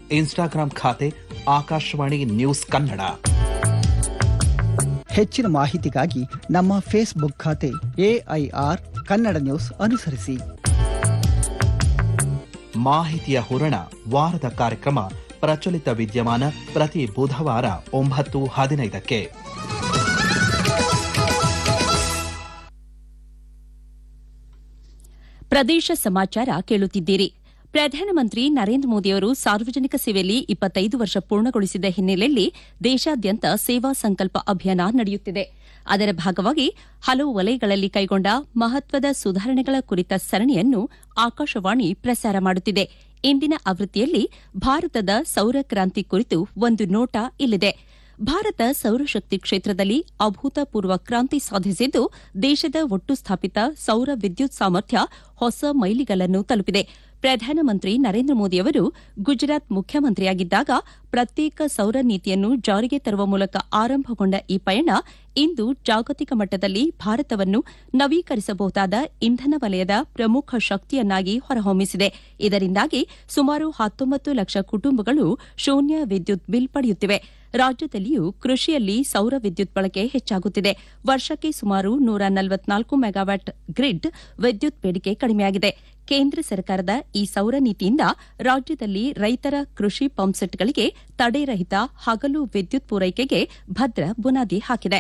Instagram ಖಾತೆ Akashvani news Kannada ಹೆಚ್ಚಿನ ಮಾಹಿತಿಗಾಗಿ ನಮ್ಮ ಫೇಸ್ಬುಕ್ ಖಾತೆ ಎಐಆರ್ ಕನ್ನಡ ನ್ಯೂಸ್ ಅನುಸರಿಸಿ ಮಾಹಿತಿಯ ಹೂರಣ ವಾರದ ಕಾರ್ಯಕ್ರಮ ಪ್ರಚಲಿತ ವಿದ್ಯಮಾನ ಪ್ರತಿ ಬುಧವಾರ ಒಂಬತ್ತು ಹದಿನೈದಕ್ಕೆ ಪ್ರದೇಶ ಸಮಾಚಾರ ಕೇಳುತ್ತಿದ್ದೀರಿ ಪ್ರಧಾನಮಂತ್ರಿ ನರೇಂದ್ರ ಮೋದಿಯವರು ಸಾರ್ವಜನಿಕ ಸೇವೆಯಲ್ಲಿ ಇಪ್ಪತ್ತೈದು ವರ್ಷ ಪೂರ್ಣಗೊಳಿಸಿದ ಹಿನ್ನೆಲೆಯಲ್ಲಿ ದೇಶಾದ್ಯಂತ ಸೇವಾ ಸಂಕಲ್ಪ ಅಭಿಯಾನ ನಡೆಯುತ್ತಿದೆ ಅದರ ಭಾಗವಾಗಿ ಹಲವು ವಲಯಗಳಲ್ಲಿ ಕೈಗೊಂಡ ಮಹತ್ವದ ಸುಧಾರಣೆಗಳ ಕುರಿತ ಸರಣಿಯನ್ನು ಆಕಾಶವಾಣಿ ಪ್ರಸಾರ ಮಾಡುತ್ತಿದೆ ಇಂದಿನ ಆವೃತ್ತಿಯಲ್ಲಿ ಭಾರತದ ಸೌರ ಕ್ರಾಂತಿ ಕುರಿತು ಒಂದು ನೋಟ ಇಲ್ಲಿದೆ ಭಾರತ ಸೌರಶಕ್ತಿ ಕ್ಷೇತ್ರದಲ್ಲಿ ಅಭೂತಪೂರ್ವ ಕ್ರಾಂತಿ ಸಾಧಿಸಿದ್ದು ದೇಶದ ಒಟ್ಟು ಸ್ಥಾಪಿತ ಸೌರ ವಿದ್ಯುತ್ ಸಾಮರ್ಥ್ಯ ಹೊಸ ಮೈಲಿಗಲ್ಲನ್ನು ತಲುಪಿದೆ ಪ್ರಧಾನಮಂತ್ರಿ ನರೇಂದ್ರ ಮೋದಿಯವರು ಗುಜರಾತ್ ಮುಖ್ಯಮಂತ್ರಿಯಾಗಿದ್ದಾಗ ಪ್ರತ್ಯೇಕ ಸೌರ ನೀತಿಯನ್ನು ಜಾರಿಗೆ ತರುವ ಮೂಲಕ ಆರಂಭಗೊಂಡ ಈ ಪಯಣ ಇಂದು ಜಾಗತಿಕ ಮಟ್ಟದಲ್ಲಿ ಭಾರತವನ್ನು ನವೀಕರಿಸಬಹುದಾದ ಇಂಧನ ವಲಯದ ಪ್ರಮುಖ ಶಕ್ತಿಯನ್ನಾಗಿ ಹೊರಹೊಮ್ಮಿಸಿದೆ ಇದರಿಂದಾಗಿ ಸುಮಾರು ಹತ್ತೊಂಬತ್ತು ಲಕ್ಷ ಕುಟುಂಬಗಳು ಶೂನ್ಯ ವಿದ್ಯುತ್ ಬಿಲ್ ಪಡೆಯುತ್ತಿವೆ ರಾಜ್ಯದಲ್ಲಿಯೂ ಕೃಷಿಯಲ್ಲಿ ಸೌರ ವಿದ್ಯುತ್ ಬಳಕೆ ಹೆಚ್ಚಾಗುತ್ತಿದೆ ವರ್ಷಕ್ಕೆ ಸುಮಾರು ನೂರ ನಲವತ್ನಾಲ್ಕು ಮೆಗಾವ್ಯಾಟ್ ಗ್ರಿಡ್ ವಿದ್ಯುತ್ ಬೇಡಿಕೆ ಕಡಿಮೆಯಾಗಿದೆ ಕೇಂದ್ರ ಸರ್ಕಾರದ ಈ ಸೌರ ನೀತಿಯಿಂದ ರಾಜ್ಯದಲ್ಲಿ ರೈತರ ಕೃಷಿ ಪಂಪ್ಸೆಟ್ಗಳಿಗೆ ತಡೆರಹಿತ ಹಗಲು ವಿದ್ಯುತ್ ಪೂರೈಕೆಗೆ ಭದ್ರ ಬುನಾದಿ ಹಾಕಿದೆ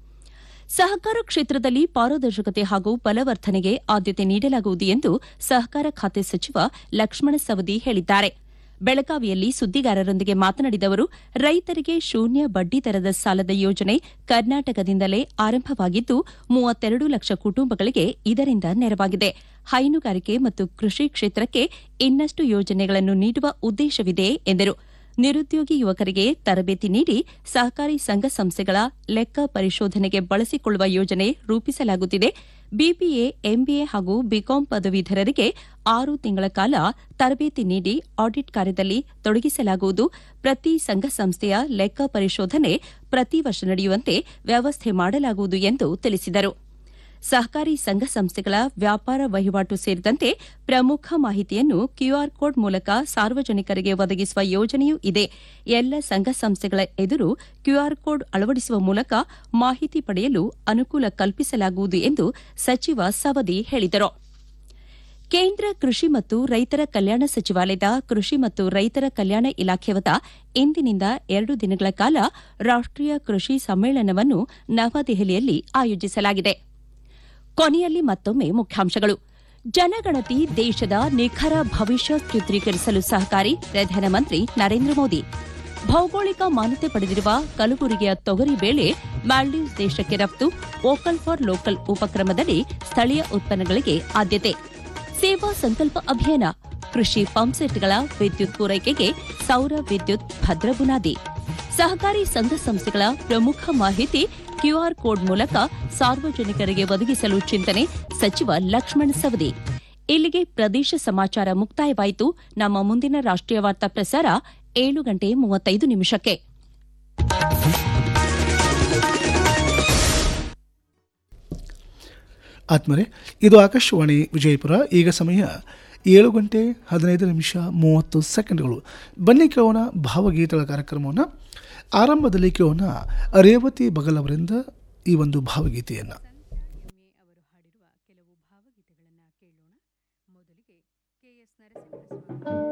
ಸಹಕಾರ ಕ್ಷೇತ್ರದಲ್ಲಿ ಪಾರದರ್ಶಕತೆ ಹಾಗೂ ಬಲವರ್ಧನೆಗೆ ಆದ್ಯತೆ ನೀಡಲಾಗುವುದು ಎಂದು ಸಹಕಾರ ಖಾತೆ ಸಚಿವ ಲಕ್ಷ್ಮಣ ಸವದಿ ಹೇಳಿದ್ದಾರೆ ಬೆಳಗಾವಿಯಲ್ಲಿ ಸುದ್ದಿಗಾರರೊಂದಿಗೆ ಮಾತನಾಡಿದ ಅವರು ರೈತರಿಗೆ ಶೂನ್ಯ ಬಡ್ಡಿ ದರದ ಸಾಲದ ಯೋಜನೆ ಕರ್ನಾಟಕದಿಂದಲೇ ಆರಂಭವಾಗಿದ್ದು ಮೂವತ್ತೆರಡು ಲಕ್ಷ ಕುಟುಂಬಗಳಿಗೆ ಇದರಿಂದ ನೆರವಾಗಿದೆ ಹೈನುಗಾರಿಕೆ ಮತ್ತು ಕೃಷಿ ಕ್ಷೇತ್ರಕ್ಕೆ ಇನ್ನಷ್ಟು ಯೋಜನೆಗಳನ್ನು ನೀಡುವ ಉದ್ದೇಶವಿದೆ ಎಂದರು ನಿರುದ್ಯೋಗಿ ಯುವಕರಿಗೆ ತರಬೇತಿ ನೀಡಿ ಸಹಕಾರಿ ಸಂಘ ಸಂಸ್ಥೆಗಳ ಲೆಕ್ಕ ಪರಿಶೋಧನೆಗೆ ಬಳಸಿಕೊಳ್ಳುವ ಯೋಜನೆ ರೂಪಿಸಲಾಗುತ್ತಿದೆ ಬಿಬಿಎ ಎಂಬಿಎ ಹಾಗೂ ಬಿಕಾಂ ಪದವೀಧರರಿಗೆ ಆರು ತಿಂಗಳ ಕಾಲ ತರಬೇತಿ ನೀಡಿ ಆಡಿಟ್ ಕಾರ್ಯದಲ್ಲಿ ತೊಡಗಿಸಲಾಗುವುದು ಪ್ರತಿ ಸಂಘ ಸಂಸ್ಥೆಯ ಲೆಕ್ಕ ಪರಿಶೋಧನೆ ಪ್ರತಿ ವರ್ಷ ನಡೆಯುವಂತೆ ವ್ಯವಸ್ಥೆ ಮಾಡಲಾಗುವುದು ಎಂದು ತಿಳಿಸಿದರು ಸಹಕಾರಿ ಸಂಘ ಸಂಸ್ಥೆಗಳ ವ್ಯಾಪಾರ ವಹಿವಾಟು ಸೇರಿದಂತೆ ಪ್ರಮುಖ ಮಾಹಿತಿಯನ್ನು ಕ್ಯೂಆರ್ ಕೋಡ್ ಮೂಲಕ ಸಾರ್ವಜನಿಕರಿಗೆ ಒದಗಿಸುವ ಯೋಜನೆಯೂ ಇದೆ ಎಲ್ಲ ಸಂಘ ಸಂಸ್ಥೆಗಳ ಎದುರು ಕ್ಯೂಆರ್ ಕೋಡ್ ಅಳವಡಿಸುವ ಮೂಲಕ ಮಾಹಿತಿ ಪಡೆಯಲು ಅನುಕೂಲ ಕಲ್ಪಿಸಲಾಗುವುದು ಎಂದು ಸಚಿವ ಸವದಿ ಹೇಳಿದರು ಕೇಂದ್ರ ಕೃಷಿ ಮತ್ತು ರೈತರ ಕಲ್ಯಾಣ ಸಚಿವಾಲಯದ ಕೃಷಿ ಮತ್ತು ರೈತರ ಕಲ್ಯಾಣ ಇಲಾಖೆ ವತ ಇಂದಿನಿಂದ ಎರಡು ದಿನಗಳ ಕಾಲ ರಾಷ್ಟೀಯ ಕೃಷಿ ಸಮ್ಮೇಳನವನ್ನು ನವದೆಹಲಿಯಲ್ಲಿ ಆಯೋಜಿಸಲಾಗಿದೆ ಕೊನೆಯಲ್ಲಿ ಮತ್ತೊಮ್ಮೆ ಮುಖ್ಯಾಂಶಗಳು ಜನಗಣತಿ ದೇಶದ ನಿಖರ ಭವಿಷ್ಯ ಚಿತ್ರೀಕರಿಸಲು ಸಹಕಾರಿ ಪ್ರಧಾನಮಂತ್ರಿ ನರೇಂದ್ರ ಮೋದಿ ಭೌಗೋಳಿಕ ಮಾನ್ಯತೆ ಪಡೆದಿರುವ ಕಲಬುರಗಿಯ ತೊಗರಿ ಬೇಳೆ ಮಾಲ್ಡೀವ್ಸ್ ದೇಶಕ್ಕೆ ರಫ್ತು ವೋಕಲ್ ಫಾರ್ ಲೋಕಲ್ ಉಪಕ್ರಮದಡಿ ಸ್ಥಳೀಯ ಉತ್ಪನ್ನಗಳಿಗೆ ಆದ್ಯತೆ ಸೇವಾ ಸಂಕಲ್ಪ ಅಭಿಯಾನ ಕೃಷಿ ಪಂಪ್ಸೆಟ್ಗಳ ವಿದ್ಯುತ್ ಪೂರೈಕೆಗೆ ಸೌರ ವಿದ್ಯುತ್ ಭದ್ರ ಬುನಾದಿ ಸಹಕಾರಿ ಸಂಘ ಸಂಸ್ಥೆಗಳ ಪ್ರಮುಖ ಮಾಹಿತಿ ಕ್ಯೂಆರ್ ಕೋಡ್ ಮೂಲಕ ಸಾರ್ವಜನಿಕರಿಗೆ ಒದಗಿಸಲು ಚಿಂತನೆ ಸಚಿವ ಲಕ್ಷ್ಮಣ ಸವದಿ ಇಲ್ಲಿಗೆ ಪ್ರದೇಶ ಸಮಾಚಾರ ಮುಕ್ತಾಯವಾಯಿತು ನಮ್ಮ ಮುಂದಿನ ರಾಷ್ಟೀಯ ವಾರ್ತಾ ಪ್ರಸಾರ ಏಳು ಗಂಟೆ ಮೂವತ್ತೈದು ನಿಮಿಷಕ್ಕೆ ಆತ್ಮರೆ ಇದು ಆಕಾಶವಾಣಿ ವಿಜಯಪುರ ಈಗ ಸಮಯ ಏಳು ಗಂಟೆ ಹದಿನೈದು ನಿಮಿಷ ಮೂವತ್ತು ಸೆಕೆಂಡ್ಗಳು ಬನ್ನಿ ಕೇಳೋಣ ಭಾವಗೀತೆಗಳ ಕಾರ್ಯಕ್ರಮವನ್ನು ಆರಂಭದಲ್ಲಿ ಕೇಳೋಣ ರೇವತಿ ಬಗಲ್ ಅವರಿಂದ ಈ ಒಂದು ಭಾವಗೀತೆಯನ್ನು